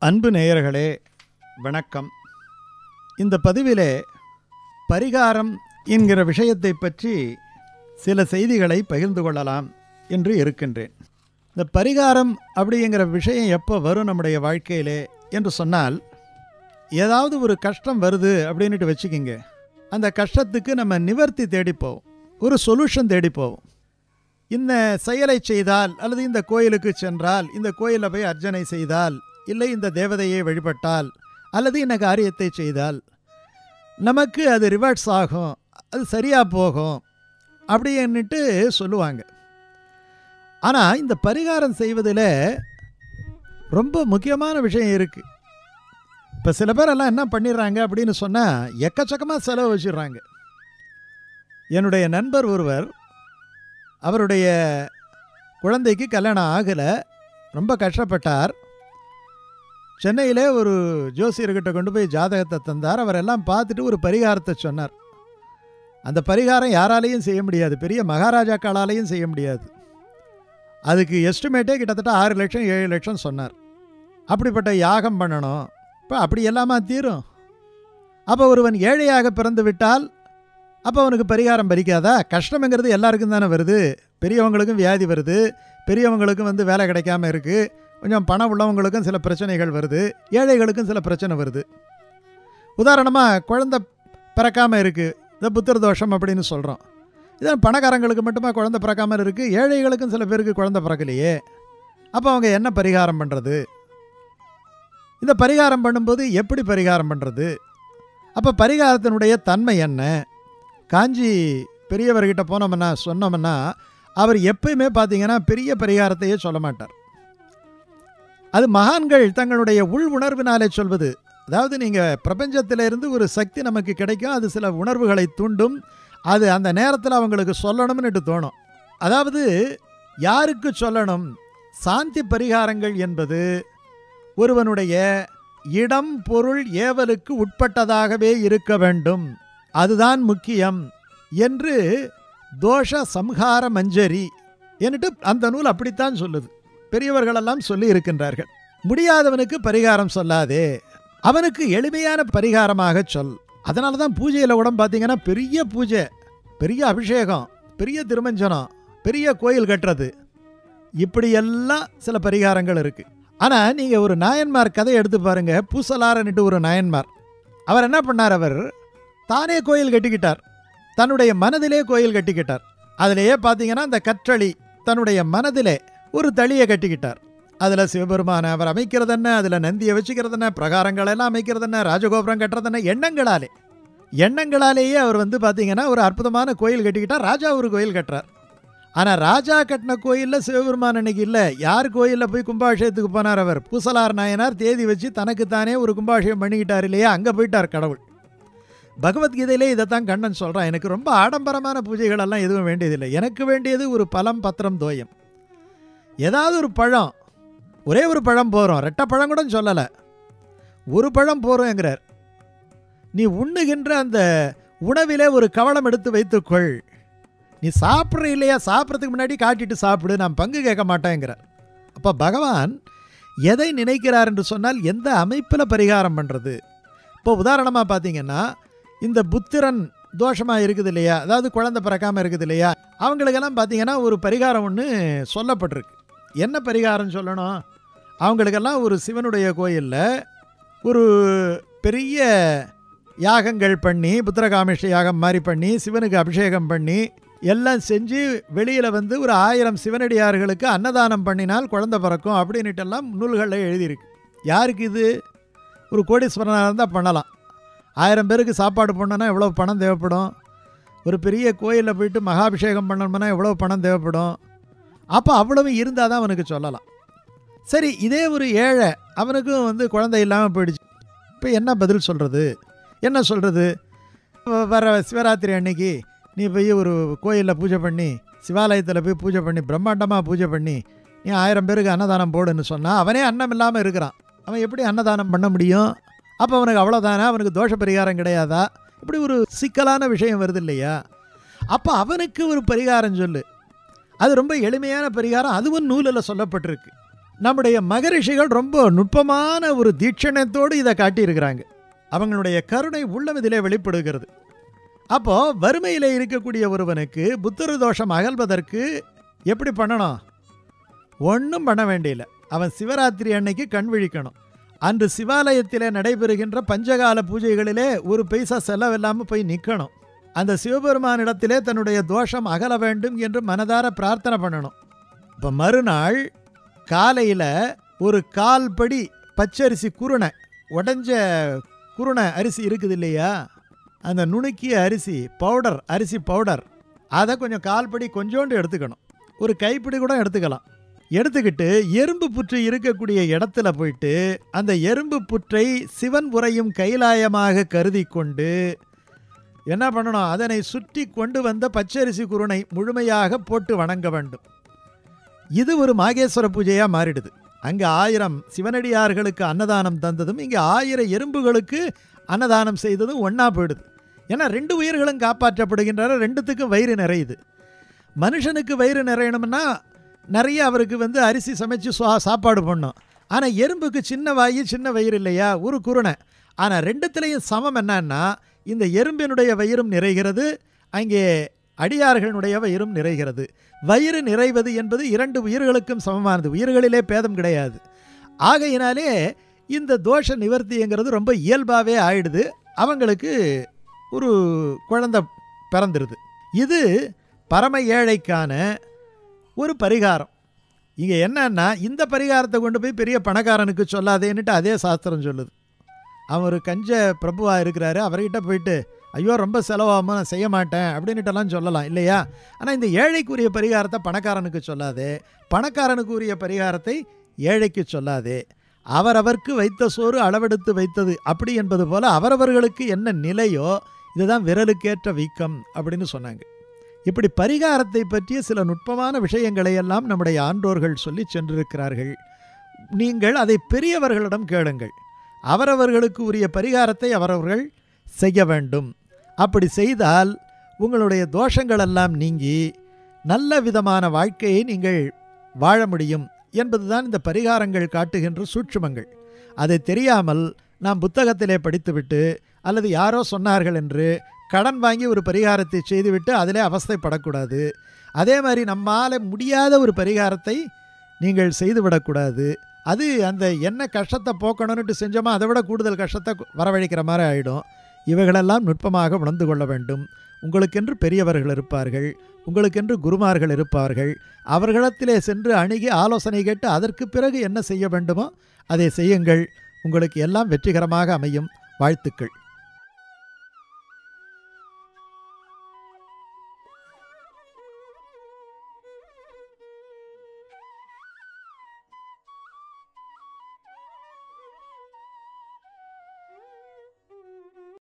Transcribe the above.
அன்பு நேயர்களே வணக்கம் இந்த பதிவிலே பரிகாரம் என்கிற விஷயத்தை பற்றி சில செய்திகளை பகிர்ந்து கொள்ளலாம் என்று இருக்கின்றேன் இந்த பரிகாரம் அப்படிங்கிற விஷயம் எப்போ வரும் நம்முடைய வாழ்க்கையிலே என்று சொன்னால் ஏதாவது ஒரு கஷ்டம் வருது அப்படின்ட்டு வச்சுக்கிங்க அந்த கஷ்டத்துக்கு நம்ம நிவர்த்தி தேடி போவோம் ஒரு சொல்யூஷன் தேடி போவோம் இந்த செயலை செய்தால் அல்லது இந்த கோயிலுக்கு சென்றால் இந்த கோயிலில் போய் அர்ச்சனை செய்தால் இல்லை இந்த தேவதையை வழிபட்டால் அல்லது இந்த காரியத்தை செய்தால் நமக்கு அது ரிவர்ட்ஸ் ஆகும் அது சரியாக போகும் அப்படின்னுட்டு சொல்லுவாங்க ஆனால் இந்த பரிகாரம் செய்வதில் ரொம்ப முக்கியமான விஷயம் இருக்குது இப்போ சில பேரெல்லாம் என்ன பண்ணிடுறாங்க அப்படின்னு சொன்னால் எக்கச்சக்கமாக செலவு வச்சிடுறாங்க என்னுடைய நண்பர் ஒருவர் அவருடைய குழந்தைக்கு கல்யாணம் ஆகலை ரொம்ப கஷ்டப்பட்டார் சென்னையிலே ஒரு ஜோசியர்கிட்ட கொண்டு போய் ஜாதகத்தை தந்தார் அவர் எல்லாம் பார்த்துட்டு ஒரு பரிகாரத்தை சொன்னார் அந்த பரிகாரம் யாராலையும் செய்ய முடியாது பெரிய மகாராஜாக்களாலையும் செய்ய முடியாது அதுக்கு எஸ்டிமேட்டே கிட்டத்தட்ட ஆறு லட்சம் ஏழு லட்சம் சொன்னார் அப்படிப்பட்ட யாகம் பண்ணணும் இப்போ அப்படி எல்லாமா தீரும் அப்போ ஒருவன் ஏழையாக பிறந்து விட்டால் அப்போ அவனுக்கு பரிகாரம் பறிக்காதா கஷ்டம்ங்கிறது எல்லாருக்கும் தானே வருது பெரியவங்களுக்கும் வியாதி வருது பெரியவங்களுக்கும் வந்து வேலை கிடைக்காம இருக்குது கொஞ்சம் பணம் உள்ளவங்களுக்கும் சில பிரச்சனைகள் வருது ஏழைகளுக்கும் சில பிரச்சனை வருது உதாரணமாக குழந்த பிறக்காமல் இருக்குது இந்த புத்திர தோஷம் அப்படின்னு சொல்கிறோம் இதான் பணக்காரங்களுக்கு மட்டுமா குழந்தை பிறக்காமல் இருக்குது ஏழைகளுக்கும் சில பேருக்கு குழந்தை பிறக்கலையே அப்போ அவங்க என்ன பரிகாரம் பண்ணுறது இந்த பரிகாரம் பண்ணும்போது எப்படி பரிகாரம் பண்ணுறது அப்போ பரிகாரத்தினுடைய தன்மை என்ன காஞ்சி பெரியவர்கிட்ட போனோம்னா சொன்னோம்னா அவர் எப்பயுமே பார்த்தீங்கன்னா பெரிய பரிகாரத்தையே சொல்ல மாட்டார் அது மகான்கள் தங்களுடைய உள் உணர்வினாலே சொல்வது அதாவது நீங்கள் பிரபஞ்சத்திலிருந்து ஒரு சக்தி நமக்கு கிடைக்கும் அது சில உணர்வுகளை தூண்டும் அது அந்த நேரத்தில் அவங்களுக்கு சொல்லணும்னுட்டு தோணும் அதாவது யாருக்கு சொல்லணும் சாந்தி பரிகாரங்கள் என்பது ஒருவனுடைய இடம் பொருள் ஏவலுக்கு உட்பட்டதாகவே இருக்க வேண்டும் அதுதான் முக்கியம் என்று தோஷ சம்ஹார மஞ்சரி என்னட்டு அந்த நூல் அப்படித்தான் சொல்லுது பெரியவர்களெல்லாம் சொல்லி இருக்கின்றார்கள் முடியாதவனுக்கு பரிகாரம் சொல்லாதே அவனுக்கு எளிமையான பரிகாரமாக சொல் அதனால தான் பூஜையில் கூட பார்த்தீங்கன்னா பெரிய பூஜை பெரிய அபிஷேகம் பெரிய திருமஞ்சனம் பெரிய கோயில் கட்டுறது இப்படியெல்லாம் சில பரிகாரங்கள் இருக்குது ஆனால் நீங்கள் ஒரு நாயன்மார் கதை எடுத்து பாருங்க பூசலாரன்ட்டு ஒரு நாயன்மார் அவர் என்ன பண்ணார் அவர் தானே கோயில் கட்டிக்கிட்டார் தன்னுடைய மனதிலே கோயில் கட்டிக்கிட்டார் அதிலேயே பார்த்தீங்கன்னா அந்த கற்றளி தன்னுடைய மனதிலே ஒரு தளியை கட்டிக்கிட்டார் அதில் சிவபெருமான அவர் அமைக்கிறது என்ன அதில் நந்தியை வச்சுக்கிறது என்ன பிரகாரங்கள் எல்லாம் அமைக்கிறது என்ன ராஜகோபுரம் கட்டுறது என்ன எண்ணங்களாலே எண்ணங்களாலேயே அவர் வந்து பார்த்தீங்கன்னா ஒரு அற்புதமான கோயில் கட்டிக்கிட்டார் ராஜா ஒரு கோயில் கட்டுறார் ஆனால் ராஜா கட்டின கோயிலில் சிவபெருமான் அன்னைக்கு இல்லை யார் கோயிலில் போய் கும்பாபிஷேகத்துக்கு போனார் அவர் பூசலார் நாயனார் தேதி வச்சு தனக்குத்தானே ஒரு கும்பாபிஷேகம் பண்ணிக்கிட்டார் இல்லையா அங்கே போயிட்டார் கடவுள் பகவத்கீதையிலே இதைத்தான் கண்ணன் சொல்கிறான் எனக்கு ரொம்ப ஆடம்பரமான பூஜைகள் எல்லாம் எதுவும் வேண்டியதில்லை எனக்கு வேண்டியது ஒரு பழம் பத்திரம் தோயம் ஏதாவது ஒரு பழம் ஒரே ஒரு பழம் போகிறோம் ரெட்டை பழம் கூட சொல்லலை ஒரு பழம் போகிறோங்கிறார் நீ உண்ணுகின்ற அந்த உணவிலே ஒரு கவலம் எடுத்து வைத்துக்கொள் நீ சாப்பிட்ற இல்லையா சாப்பிட்றதுக்கு முன்னாடி காட்டிட்டு சாப்பிடு நான் பங்கு கேட்க மாட்டேங்கிறார் அப்போ பகவான் எதை நினைக்கிறார் என்று சொன்னால் எந்த அமைப்பில் பரிகாரம் பண்ணுறது இப்போ உதாரணமாக பார்த்தீங்கன்னா இந்த புத்திரன் தோஷமாக இருக்குது இல்லையா அதாவது குழந்தை பிறக்காமல் இருக்குது இல்லையா அவங்களுக்கெல்லாம் பார்த்தீங்கன்னா ஒரு பரிகாரம் ஒன்று சொல்லப்பட்டிருக்கு என்ன பரிகாரம் சொல்லணும் அவங்களுக்கெல்லாம் ஒரு சிவனுடைய கோயிலில் ஒரு பெரிய யாகங்கள் பண்ணி புத்திரகாமேஷ யாகம் மாதிரி பண்ணி சிவனுக்கு அபிஷேகம் பண்ணி எல்லாம் செஞ்சு வெளியில் வந்து ஒரு ஆயிரம் சிவனடியார்களுக்கு அன்னதானம் பண்ணினால் குழந்தை பிறக்கும் அப்படின்னுட்டெல்லாம் நூல்களில் எழுதியிருக்கு யாருக்கு இது ஒரு கோடீஸ்வரனாக இருந்தால் பண்ணலாம் ஆயிரம் பேருக்கு சாப்பாடு பண்ணோன்னா எவ்வளோ பணம் தேவைப்படும் ஒரு பெரிய கோயிலில் போயிட்டு மகாபிஷேகம் பண்ணணும்னா எவ்வளோ பணம் தேவைப்படும் அப்போ அவ்வளவு இருந்தால் தான் அவனுக்கு சொல்லலாம் சரி இதே ஒரு ஏழை அவனுக்கும் வந்து குழந்தை இல்லாமல் போயிடுச்சு இப்போ என்ன பதில் சொல்கிறது என்ன சொல்கிறது வர சிவராத்திரி அன்னைக்கு நீ போய் ஒரு கோயிலில் பூஜை பண்ணி சிவாலயத்தில் போய் பூஜை பண்ணி பிரம்மாண்டமாக பூஜை பண்ணி நீ ஆயிரம் பேருக்கு அன்னதானம் போடுன்னு சொன்னால் அவனே அன்னம் இல்லாமல் இருக்கிறான் அவன் எப்படி அன்னதானம் பண்ண முடியும் அப்போ அவனுக்கு அவ்வளோதானே அவனுக்கு தோஷ பரிகாரம் கிடையாதா இப்படி ஒரு சிக்கலான விஷயம் வருது இல்லையா அப்போ அவனுக்கு ஒரு பரிகாரம் சொல்லு அது ரொம்ப எளிமையான பரிகாரம் அதுவும் நூலில் சொல்லப்பட்டிருக்கு நம்முடைய மகரிஷிகள் ரொம்ப நுட்பமான ஒரு தீட்சணத்தோடு இதை காட்டியிருக்கிறாங்க அவங்களுடைய கருணை உள்ளம் இதிலே வெளிப்படுகிறது அப்போ வறுமையில் இருக்கக்கூடிய ஒருவனுக்கு புத்தரு தோஷம் அகல்வதற்கு எப்படி பண்ணணும் ஒன்றும் பண்ண வேண்டியில்ல அவன் சிவராத்திரி அன்னைக்கு கண் விழிக்கணும் அன்று சிவாலயத்தில் நடைபெறுகின்ற பஞ்சகால பூஜைகளிலே ஒரு பைசா செலவில்லாமல் போய் நிற்கணும் அந்த சிவபெருமானிடத்திலே தன்னுடைய தோஷம் அகல வேண்டும் என்று மனதார பிரார்த்தனை பண்ணணும் இப்போ மறுநாள் காலையில் ஒரு கால் படி பச்சரிசி குருணை உடஞ்ச குருணை அரிசி இருக்குது இல்லையா அந்த நுணுக்கிய அரிசி பவுடர் அரிசி பவுடர் அதை கொஞ்சம் கால்படி கொஞ்சோண்டு எடுத்துக்கணும் ஒரு கைப்பிடி கூட எடுத்துக்கலாம் எடுத்துக்கிட்டு எறும்பு புற்று இருக்கக்கூடிய இடத்துல போயிட்டு அந்த எறும்பு புற்றை சிவன் உரையும் கைலாயமாக கருதி கொண்டு என்ன பண்ணணும் அதனை சுற்றி கொண்டு வந்த பச்சரிசி குருணை முழுமையாக போட்டு வணங்க வேண்டும் இது ஒரு மாகேஸ்வர பூஜையாக மாறிடுது அங்கே ஆயிரம் சிவனடியார்களுக்கு அன்னதானம் தந்ததும் இங்கே ஆயிரம் எறும்புகளுக்கு அன்னதானம் செய்ததும் ஒன்றா போயிடுது ஏன்னா ரெண்டு உயிர்களும் காப்பாற்றப்படுகின்றன ரெண்டுத்துக்கும் வயிறு நிறையுது மனுஷனுக்கு வயிறு நிறையணும்னா நிறைய அவருக்கு வந்து அரிசி சமைச்சு சுவா சாப்பாடு பண்ணும் ஆனால் எறும்புக்கு சின்ன வாயு சின்ன வயிறு இல்லையா ஒரு குருணை ஆனால் ரெண்டுத்துலேயும் சமம் என்னன்னா இந்த எறும்பினுடைய வயிறும் நிறைகிறது அங்கே அடியார்களுடைய வயிறும் நிறைகிறது வயிறு நிறைவது என்பது இரண்டு உயிர்களுக்கும் சமமானது உயிர்களிலே பேதம் கிடையாது ஆகையினாலே இந்த தோஷ நிவர்த்திங்கிறது ரொம்ப இயல்பாகவே ஆயிடுது அவங்களுக்கு ஒரு குழந்தை பிறந்துருது இது பரம ஏழைக்கான ஒரு பரிகாரம் இங்கே என்னன்னா இந்த பரிகாரத்தை கொண்டு போய் பெரிய பணக்காரனுக்கு சொல்லாதேன்னுட்டு அதே சாஸ்திரம் சொல்லுது அவன் ஒரு கஞ்ச பிரபுவாக இருக்கிறாரு அவர்கிட்ட போயிட்டு ஐயோ ரொம்ப செலவாகாமல் நான் செய்ய மாட்டேன் அப்படின்னுட்டெல்லாம் சொல்லலாம் இல்லையா ஆனால் இந்த ஏழைக்குரிய பரிகாரத்தை பணக்காரனுக்கு சொல்லாதே பணக்காரனுக்குரிய பரிகாரத்தை ஏழைக்கு சொல்லாதே அவரவர்க்கு வைத்த சோறு அளவெடுத்து வைத்தது அப்படி என்பது போல அவரவர்களுக்கு என்ன நிலையோ இதுதான் விரலுக்கேற்ற வீக்கம் அப்படின்னு சொன்னாங்க இப்படி பரிகாரத்தை பற்றிய சில நுட்பமான விஷயங்களை எல்லாம் நம்முடைய ஆன்றோர்கள் சொல்லி சென்றிருக்கிறார்கள் நீங்கள் அதை பெரியவர்களிடம் கேளுங்கள் அவரவர்களுக்கு உரிய பரிகாரத்தை அவரவர்கள் செய்ய வேண்டும் அப்படி செய்தால் உங்களுடைய தோஷங்கள் எல்லாம் நீங்கி நல்ல விதமான வாழ்க்கையை நீங்கள் வாழ முடியும் என்பதுதான் இந்த பரிகாரங்கள் காட்டுகின்ற சூட்சுமங்கள் அதை தெரியாமல் நாம் புத்தகத்திலே படித்துவிட்டு அல்லது யாரோ சொன்னார்கள் என்று கடன் வாங்கி ஒரு பரிகாரத்தை செய்துவிட்டு அதிலே அவஸ்தைப்படக்கூடாது அதே மாதிரி நம்மால் முடியாத ஒரு பரிகாரத்தை நீங்கள் செய்துவிடக்கூடாது அது அந்த என்ன கஷ்டத்தை போக்கணும்னுட்டு செஞ்சோமோ அதை விட கூடுதல் கஷ்டத்தை வரவழைக்கிற மாதிரி ஆகிடும் இவைகளெல்லாம் நுட்பமாக உணர்ந்து கொள்ள வேண்டும் உங்களுக்கென்று பெரியவர்கள் இருப்பார்கள் உங்களுக்கென்று குருமார்கள் இருப்பார்கள் அவர்களிடத்திலே சென்று அணுகி ஆலோசனை கேட்டு அதற்கு பிறகு என்ன செய்ய வேண்டுமோ அதை செய்யுங்கள் உங்களுக்கு எல்லாம் வெற்றிகரமாக அமையும் வாழ்த்துக்கள்